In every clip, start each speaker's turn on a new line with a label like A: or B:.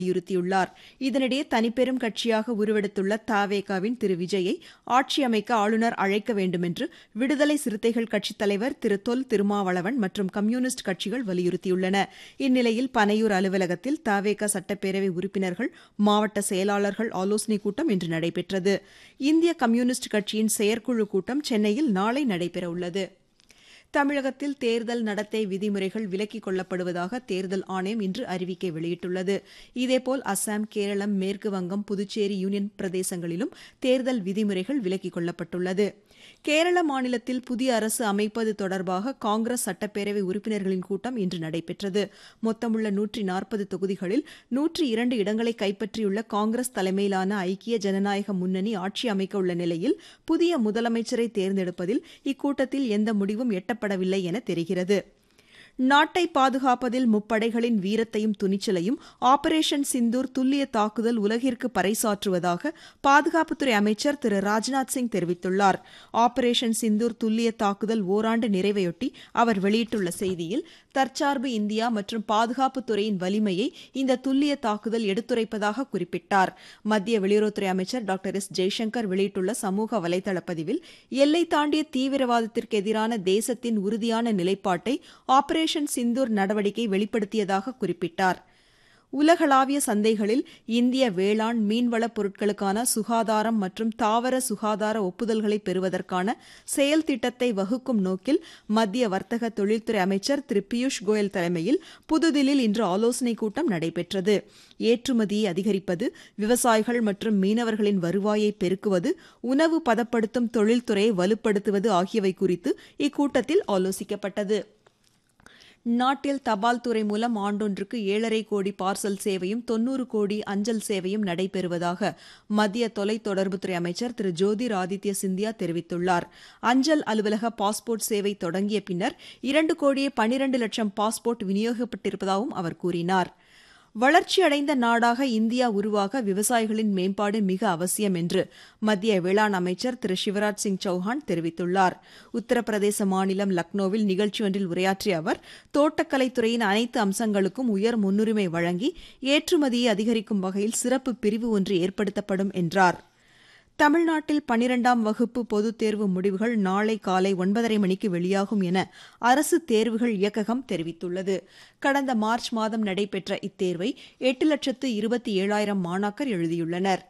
A: வலியுறுத்தியுள்ளார் இதனிடையே தனிப்பெரும் கட்சியாக உருவெடுத்துள்ள தவேகாவின் திரு விஜயை ஆட்சி அமைக்க ஆளுநர் அழைக்க வேண்டுமென்று விடுதலை சிறுத்தைகள் கட்சித் தலைவர் திரு தொல் திருமாவளவன் மற்றும் கம்யூனிஸ்ட் கட்சிகள் வலியுறுத்தியுள்ளன இந்நிலையில் பனையூர் அலுவலகத்தில் தவேக சட்டப்பேரவை உறுப்பினர்கள் மாவட்ட செயலாளர்கள் ஆலோசனைக் கூட்டம் இன்று நடைபெற்றது இந்திய கம்யூனிஸ்ட் கட்சியின் செயற்குழு கூட்டம் சென்னையில் நாளை நடைபெறவுள்ளது தமிழகத்தில் தேர்தல் நடத்தை விதிமுறைகள் விலக்கிக் கொள்ளப்படுவதாக தேர்தல் ஆணையம் இன்று அறிவிக்கை வெளியிட்டுள்ளது இதேபோல் அசாம் கேரளம் மேற்கு வங்கம் புதுச்சேரி யூனியன் பிரதேசங்களிலும் தேர்தல் விதிமுறைகள் விலக்கிக் கொள்ளப்பட்டுள்ளது கேரள மாநிலத்தில் புதிய அரசு அமைப்பது தொடர்பாக காங்கிரஸ் சட்டப்பேரவை உறுப்பினர்களின் கூட்டம் இன்று நடைபெற்றது மொத்தமுள்ள நூற்றி நாற்பது தொகுதிகளில் நூற்றி இரண்டு இடங்களை கைப்பற்றியுள்ள காங்கிரஸ் தலைமையிலான ஐக்கிய ஜனநாயக முன்னணி ஆட்சி அமைக்க உள்ள நிலையில் புதிய முதலமைச்சரை தேர்ந்தெடுப்பதில் இக்கூட்டத்தில் எந்த முடிவும் எட்டப்படவில்லை என தெரிகிறது நாட்டை பாதுகாப்பதில் முப்படைகளின் வீரத்தையும் துணிச்சலையும் ஆபரேஷன் சிந்தூர் துல்லிய தாக்குதல் உலகிற்கு பறைசாற்றுவதாக பாதுகாப்புத்துறை அமைச்சர் திரு ராஜ்நாத் சிங் தெரிவித்துள்ளார் ஆபரேஷன் சிந்தூர் துல்லிய தாக்குதல் ஓராண்டு நிறைவையொட்டி அவர் வெளியிட்டுள்ள செய்தியில் தற்சார்பு இந்தியா மற்றும் பாதுகாப்புத்துறையின் வலிமையை இந்த துல்லிய தாக்குதல் எடுத்துரைப்பதாக குறிப்பிட்டார் மத்திய வெளியுறவுத்துறை அமைச்சர் டாக்டர் எஸ் ஜெய்சங்கர் வெளியிட்டுள்ள சமூக வலைதள பதிவில் எல்லை தாண்டிய தீவிரவாதத்திற்கு எதிரான தேசத்தின் உறுதியான நிலைப்பாட்டை ஆபரேஷன் சிந்தூர் நடவடிக்கை வெளிப்படுத்தியதாக குறிப்பிட்டார் உலகளாவிய சந்தைகளில் இந்திய வேளாண் மீன்வளப் பொருட்களுக்கான சுகாதாரம் மற்றும் தாவர சுகாதார ஒப்புதல்களை பெறுவதற்கான செயல் திட்டத்தை வகுக்கும் நோக்கில் மத்திய வர்த்தக தொழில்துறை அமைச்சர் திரு பியூஷ் கோயல் தலைமையில் புதுதில்லியில் இன்று ஆலோசனைக் கூட்டம் நடைபெற்றது ஏற்றுமதியை அதிகரிப்பது விவசாயிகள் மற்றும் மீனவர்களின் வருவாயை பெருக்குவது உணவு பதப்படுத்தும் தொழில்துறையை வலுப்படுத்துவது ஆகியவை குறித்து இக்கூட்டத்தில் ஆலோசிக்கப்பட்டது நாட்டில் தபால் துறை மூலம் ஆண்டொன்றுக்கு ஏழரை கோடி பார்சல் சேவையும் தொன்னூறு கோடி அஞ்சல் சேவையும் நடைபெறுவதாக மத்திய தொலைத்தொடர்புத்துறை அமைச்சர் திரு ஜோதிர் ஆதித்ய சிந்தியா தெரிவித்துள்ளார் அஞ்சல் அலுவலக பாஸ்போர்ட் சேவை தொடங்கிய பின்னர் இரண்டு கோடியே பனிரண்டு லட்சம் பாஸ்போர்ட் விநியோகிக்கப்பட்டிருப்பதாகவும் அவர் கூறினார் வளர்ச்சியடைந்த நாடாக இந்தியா உருவாக விவசாயிகளின் மேம்பாடு மிக அவசியம் என்று மத்திய வேளாண் அமைச்சர் திரு சிவராஜ் சிங் சௌஹான் தெரிவித்துள்ளார் உத்தரப்பிரதேச மாநிலம் லக்னோவில் நிகழ்ச்சி ஒன்றில் உரையாற்றிய அவர் தோட்டக்கலைத்துறையின் அனைத்து அம்சங்களுக்கும் உயர் முன்னுரிமை வழங்கி ஏற்றுமதியை அதிகரிக்கும் வகையில் சிறப்பு பிரிவு ஒன்று ஏற்படுத்தப்படும் என்றார் தமிழ்நாட்டில் பனிரெண்டாம் வகுப்பு பொதுத் தேர்வு முடிவுகள் நாளை காலை ஒன்பதரை மணிக்கு வெளியாகும் என அரசு தேர்வுகள் இயக்ககம் தெரிவித்துள்ளது கடந்த மார்ச் மாதம் நடைபெற்ற இத்தேர்வை எட்டு லட்சத்து இருபத்தி ஏழாயிரம் மாணாக்கர் எழுதியுள்ளனர்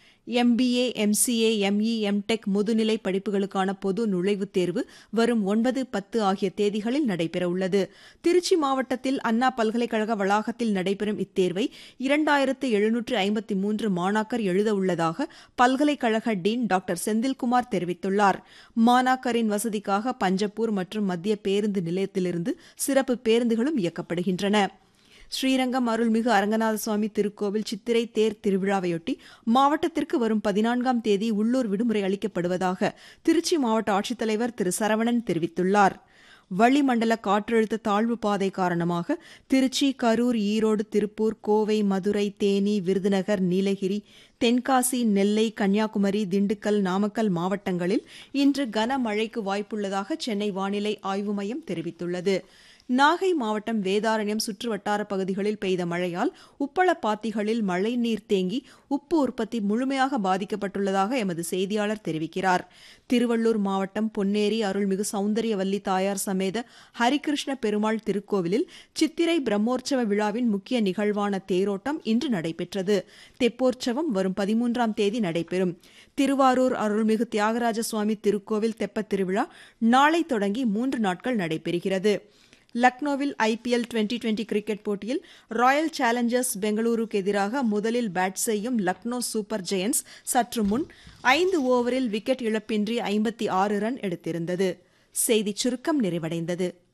A: எம்பிஏ எம்சிஏ எம்இ எம்டெக் முதுநிலை படிப்புகளுக்கான பொது நுழைவுத் தேர்வு வரும் ஒன்பது பத்து ஆகிய தேதிகளில் நடைபெறவுள்ளது திருச்சி மாவட்டத்தில் அண்ணா பல்கலைக்கழக வளாகத்தில் நடைபெறும் இத்தேர்வை இரண்டாயிரத்து எழுநூற்று ஐம்பத்தி மூன்று மாணாக்கர் எழுதவுள்ளதாக பல்கலைக்கழக டீன் டாக்டர் செந்தில்குமார் தெரிவித்துள்ளார் மாணாக்கரின் வசதிக்காக பஞ்சப்பூர் மற்றும் மத்திய பேருந்து நிலையத்திலிருந்து சிறப்பு பேருந்துகளும் இயக்கப்படுகின்றன ஸ்ரீரங்கம் அருள்மிகு அரங்கநாத சுவாமி திருக்கோவில் சித்திரை தேர் திருவிழாவையொட்டி மாவட்டத்திற்கு வரும் பதினான்காம் தேதி உள்ளூர் விடுமுறை அளிக்கப்படுவதாக திருச்சி மாவட்ட ஆட்சித்தலைவர் திரு சரவணன் தெரிவித்துள்ளார் வளிமண்டல காற்றழுத்த தாழ்வு பாதை காரணமாக திருச்சி கரூர் ஈரோடு திருப்பூர் கோவை மதுரை தேனி விருதுநகர் நீலகிரி தென்காசி நெல்லை கன்னியாகுமரி திண்டுக்கல் நாமக்கல் மாவட்டங்களில் இன்று கனமழைக்கு வாய்ப்புள்ளதாக சென்னை வானிலை ஆய்வு மையம் தெரிவித்துள்ளது நாகை மாவட்டம் வேதாரண்யம் சுற்றுவட்டார பகுதிகளில் பெய்த மழையால் உப்பளப்பாத்திகளில் மழைநீர் தேங்கி உப்பு உற்பத்தி முழுமையாக பாதிக்கப்பட்டுள்ளதாக எமது செய்தியாளர் தெரிவிக்கிறார் திருவள்ளூர் மாவட்டம் பொன்னேரி அருள்மிகு சௌந்தரியவல்லி தாயார் சமேத ஹரிகிருஷ்ண பெருமாள் திருக்கோவிலில் சித்திரை பிரம்மோற்சவ விழாவின் முக்கிய நிகழ்வான தேரோட்டம் இன்று நடைபெற்றது தெப்போற்சவம் வரும் பதிமூன்றாம் தேதி நடைபெறும் திருவாரூர் அருள்மிகு தியாகராஜ சுவாமி திருக்கோவில் தெப்பத் திருவிழா நாளை தொடங்கி மூன்று நாட்கள் நடைபெறுகிறது லக்னோவில் ஐபிஎல் டுவெண்டி டுவெண்டி கிரிக்கெட் போட்டியில் ராயல் சேலஞ்சர்ஸ் பெங்களூருக்கு எதிராக முதலில் பேட் செய்யும் லக்னோ சூப்பர் ஜெயன்ஸ் சற்று முன் ஐந்து ஓவரில் விக்கெட் இழப்பின்றி ஐம்பத்தி ஆறு ரன் எடுத்திருந்தது செய்திச் சுருக்கம் நிறைவடைந்தது